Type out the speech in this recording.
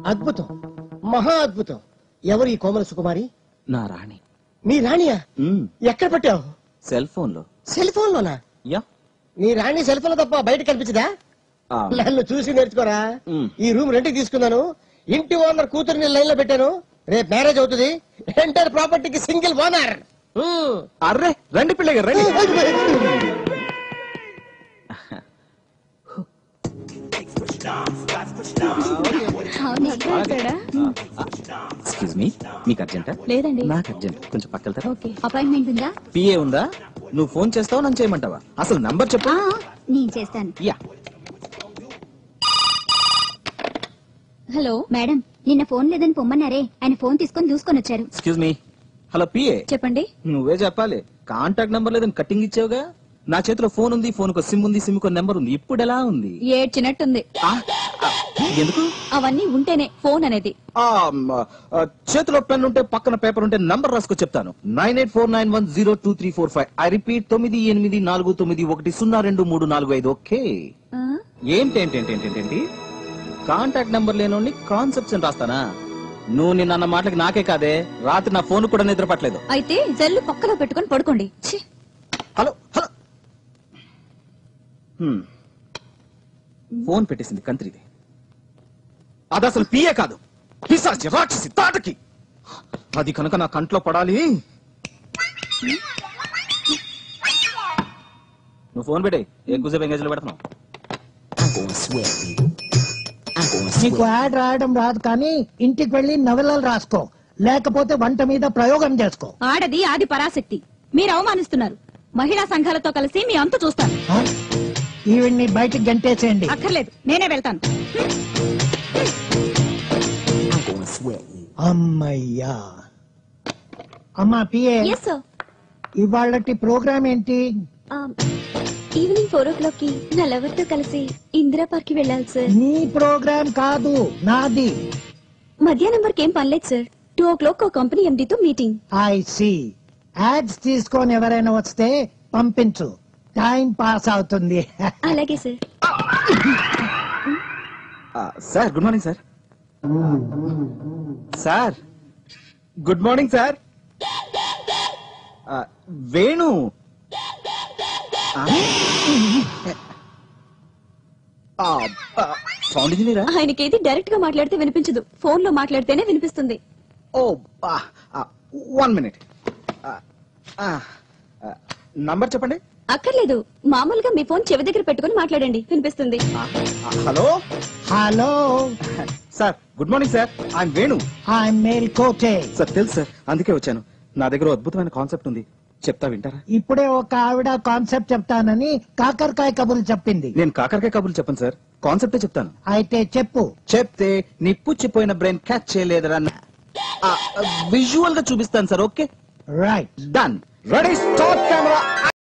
అద్భుతం మహా అద్భుతం ఎవరు ఈ కోమల సుకుమారి నా రాణి మీ రాణియా మ్మ్. ఎక్కడ పట్టావు సెల్ ఫోన్ లో సెల్ ఫోన్ లోనా యా నీ రాణి సెల్ ఫోన్ లో తప్ప బయట కనిపించదా ఆ, నన్ను చూసి నేర్చుకోరా మ్. ఈ రూమ్ రెంట్కి తీసుకున్నాను ఇంటి ఓనర్ కూతురిని లైన్ లో పెట్టాను రేపు మ్యారేజ్ అవుతుంది ఎంటర్ ప్రాపర్టీకి సింగిల్ ఓనర్ అర్రే రండి పిల్ల గారు రండి ఎక్స్క్యూజ్ మీ మీకు అర్జెంటా లేదండి నాకు అర్జెంట్ కొంచెం పక్కన ఓకే అపాయింట్మెంట్ ఉందా పిఏ ఉందా నువ్వు ఫోన్ చేస్తావు నన్ను చేయమంటావా అసలు నంబర్ చెప్పు ఆ, నేను చేస్తాను యా హలో మేడం నిన్న ఫోన్ లేదని పొమ్మన్నారే ఆయన ఫోన్ తీసుకొని దూసుకొని వచ్చారు ఎక్స్క్యూజ్ మీ హలో పిఏ చెప్పండి నువ్వే చెప్పాలి కాంటాక్ట్ నంబర్ లేదని కట్టింగ్ ఇచ్చావుగా నా చేతిలో ఫోన్ ఉంది ఫోన్ ఒక సిమ్ ఉంది సిమ్ ఒక నెంబర్ ఉంది ఇప్పుడు ఎలా ఉంది ఏడ్చినట్టుంది ఆ, ఆ, ఎందుకు అవన్నీ ఉంటేనే ఫోన్ అనేది ఆ, మ, ఆ, చేతిలో పెన్ ఉంటే పక్కన పేపర్ ఉంటే నంబర్ రాసుకో చెప్తాను nine eight four nine one zero two three four five I repeat తొమ్మిది ఎనిమిది నాలుగు తొమ్మిది ఒకటి సున్నా రెండు మూడు నాలుగు ఐదు ఓకే ఆ, ఏంటేంటేంటేంటేంటి కాంటాక్ట్ నెంబర్ లేనోని కాన్సెప్ట్స్ అని రాస్తానా నువ్వు నిన్న అన్న మాటలకి నాకే కాదే రాత్రి నా ఫోన్ కూడా నిద్ర పట్టలేదు అయితే జల్లు పక్కలో పెట్టుకొని పడుకోండి ఛీ, హలో హలో హ్మ్. ఫోన్ పెట్టేసింది కంత్రిది అది అసలు పిఏ కాదు పిశాచి రాక్షసి తాటకి అది కనుక నా కంట్లో పడాలి నువ్వు ఫోన్ పెట్టే ఎక్కువసేపు ఎంగేజ్ లో పెడుతున్నావు నీకు యాడ్ రాయడం రాదు కానీ ఇంటికి వెళ్ళి నవలలు రాసుకో లేకపోతే వంట మీద ప్రయోగం చేసుకో ఆడది ఆది పరాశక్తి మీరు అవమానిస్తున్నారు మహిళా సంఘాలతో కలిసి మీ అంతు చూస్తాను ఆ? ఈవిడ్ని బయటికి గంటేసేయండి అక్కర్లేదు నేనే వెళ్తాను అమ్మయ్యా అమ్మా పిఏ ఎస్ సార్ ఇవాళటి ప్రోగ్రామ్ ఏంటి ఈవినింగ్ ఫోర్ ఓ క్లాక్ కి నా లవర్ తో కలిసి ఇందిరా పార్క్ కి వెళ్ళాలి సార్ నీ ప్రోగ్రామ్ కాదు నాది మధ్యాహ్నం వరకు ఏం పనిలేదు సార్ టూ ఓ క్లాక్ ఒక కంపెనీ ఎండితో మీటింగ్ ఐ సి యాడ్స్ తీసుకొని ఎవరైనా వస్తే పంపించు టైం పాస్ అవుతుంది అలాగే sir sir good morning sir sir good morning sir Venu sound ఇంజనీరా ఆయనకేది డైరెక్ట్ గా మాట్లాడితే వినిపించదు ఫోన్ లో మాట్లాడితేనే వినిపిస్తుంది ఓ వన్ మినిట్ నంబర్ చెప్పండి అక్కర్లేదు మామూలుగా మీ ఫోన్ చెవి దగ్గర పెట్టుకుని మాట్లాడండి వినిపిస్తుంది hello hello sir good morning sir I'm Venu ఐ మేల్ కోటే సార్ తెలుసు సార్ అందుకే వచ్చాను నా దగ్గర ఓ అద్భుతమైన కాన్సెప్ట్ ఉంది చెప్తా వింటారా ఇప్పుడే ఒక ఆవిడ కాన్సెప్ట్ చెప్తానని కాకరకాయ కబుర్లు చెప్పింది నేను కాకరకాయ కబుర్లు చెప్పను సార్ కాన్సెప్టే చెప్తాను అయితే చెప్పు చెప్తే నీ పుచ్చిపోయిన బ్రెయిన్ క్యాచ్ చేయలేదురా విజువల్ గా చూపిస్తాను sir okay right done ready start camera